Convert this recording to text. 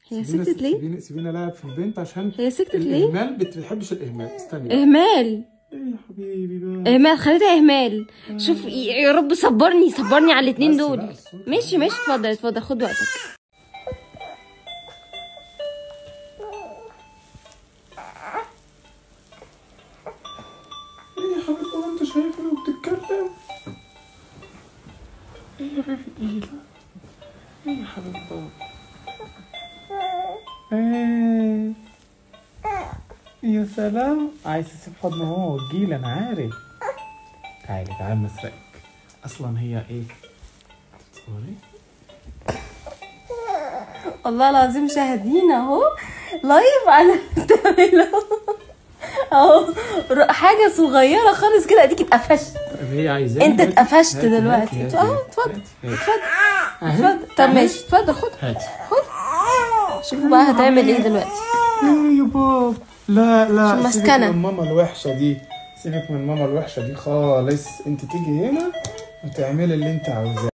هي سيبينا- سكتت ليه؟ سيبينا سيبينا لعب في البنت عشان هي سكتت ليه؟ الاهمال بت- بتحبش الاهمال استني بقى. اهمال ايه يا حبيبي بقى اهمال خليتها اهمال شوف ي- يا رب صبرني صبرني على الاتنين بس دول بقى الصوت. ماشي ماشي اتفضل اتفضل خد وقتك ايه يا حبيبي هو انت شايفها وبتتكلم ايه يا بيبي ايه لا ايه يا حبيبي بابا ايه يا سلام عايز تسيب حضن ماما وتجيلي انا عارف تعالي تعالي مسرقك اصلا هي ايه سوري والله العظيم شاهدين اهو لايف على بتعمله اهو ر- حاجه صغيره خالص كده اديك اتقفشت طب هي عايزاني انت هاتي- اتقفشت هاتي- دلوقتي. هاتي- اه، هاتي- اتفضل. هاتي- اتفضل أهي. اتفضل طب ماشي اتفضل خد هاتي شوفوا بقى هتعمل ايه دلوقتي ايه يا باب لا لا عشان سيبك مسكنة. من ماما الوحشة دي سيبك من ماما الوحشة دي خالص انت تيجي هنا وتعملي اللي انت عاوزاه